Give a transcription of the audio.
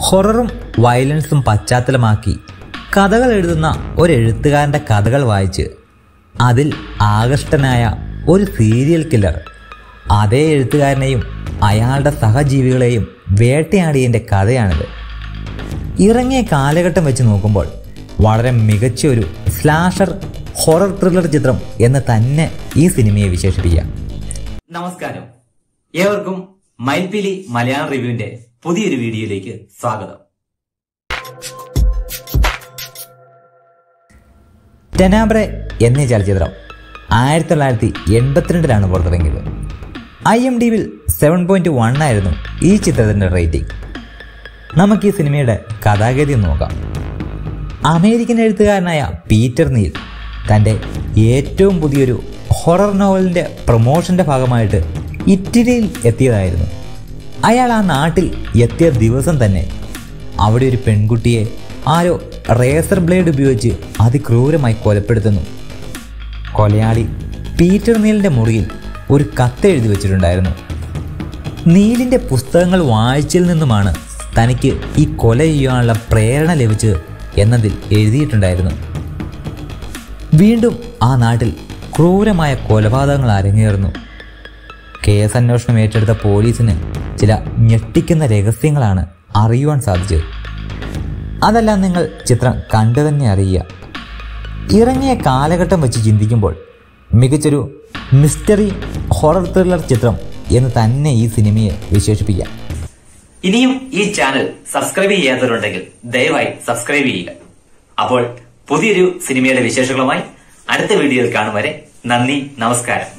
ഹൊററും വയലൻസും പശ്ചാത്തലമാക്കി കഥകൾ എഴുതുന്ന ഒരു എഴുത്തുകാരൻ്റെ കഥകൾ വായിച്ച് അതിൽ ആകൃഷ്ടനായ ഒരു സീരിയൽ കില്ലർ അതേ എഴുത്തുകാരനെയും അയാളുടെ സഹജീവികളെയും വേട്ടയാടിയതിൻ്റെ കഥയാണിത് ഇറങ്ങിയ കാലഘട്ടം വെച്ച് നോക്കുമ്പോൾ വളരെ മികച്ച ഒരു സ്ലാഷർ ഹൊറർ ത്രില്ലർ ചിത്രം എന്ന് തന്നെ ഈ സിനിമയെ വിശേഷിപ്പിക്കാം നമസ്കാരം ഏവർക്കും മൈൽപിലി മലയാളം റിവ്യൂവിന്റെ പുതിയൊരു വീഡിയോയിലേക്ക് സ്വാഗതം ടെനാബ്രെ എന്നീ ചലച്ചിത്രം ആയിരത്തി തൊള്ളായിരത്തി എൺപത്തിരണ്ടിലാണ് പുറത്തിറങ്ങിയത് ഐ എം ഡി വിൽ സെവൻ പോയിന്റ് വൺ ആയിരുന്നു ഈ ചിത്രത്തിൻ്റെ റേറ്റിംഗ് നമുക്ക് ഈ സിനിമയുടെ കഥാഗതി ഒന്ന് നോക്കാം അമേരിക്കൻ എഴുത്തുകാരനായ പീറ്റർ നീൽ തൻ്റെ ഏറ്റവും പുതിയൊരു ഹൊറർ നോവലിൻ്റെ പ്രൊമോഷൻ്റെ ഭാഗമായിട്ട് ഇറ്റലിയിൽ എത്തിയതായിരുന്നു അയാൾ ആ നാട്ടിൽ എത്തിയ ദിവസം തന്നെ അവിടെ ഒരു പെൺകുട്ടിയെ ആരോ റേസർ ബ്ലേഡ് ഉപയോഗിച്ച് അതിക്രൂരമായി കൊലപ്പെടുത്തുന്നു കൊലയാളി പീറ്റർ നീലിൻ്റെ മുറിയിൽ ഒരു കത്ത് എഴുതി വെച്ചിട്ടുണ്ടായിരുന്നു നീലിൻ്റെ പുസ്തകങ്ങൾ വായിച്ചതിൽ നിന്നുമാണ് തനിക്ക് ഈ കൊല ചെയ്യാനുള്ള പ്രേരണ ലഭിച്ചത് എന്നതിൽ എഴുതിയിട്ടുണ്ടായിരുന്നു വീണ്ടും ആ നാട്ടിൽ ക്രൂരമായ കൊലപാതകങ്ങൾ അരങ്ങേറുന്നു കേസ് അന്വേഷണം ഏറ്റെടുത്ത പോലീസിന് ചില ഞെട്ടിക്കുന്ന രഹസ്യങ്ങളാണ് അറിയുവാൻ സാധിച്ചത് അതെല്ലാം നിങ്ങൾ ചിത്രം കണ്ടു തന്നെ അറിയുക ഇറങ്ങിയ കാലഘട്ടം വെച്ച് ചിന്തിക്കുമ്പോൾ മികച്ചൊരു മിസ്റ്ററി ഹൊറർ ത്രില്ലർ ചിത്രം എന്ന് തന്നെ ഈ സിനിമയെ വിശേഷിപ്പിക്കാം ഇനിയും ഈ ചാനൽ സബ്സ്ക്രൈബ് ചെയ്യാത്തവരുണ്ടെങ്കിൽ ദയവായി സബ്സ്ക്രൈബ് ചെയ്യുക അപ്പോൾ പുതിയൊരു സിനിമയുടെ വിശേഷങ്ങളുമായി അടുത്ത വീഡിയോയിൽ കാണും വരെ നന്ദി നമസ്കാരം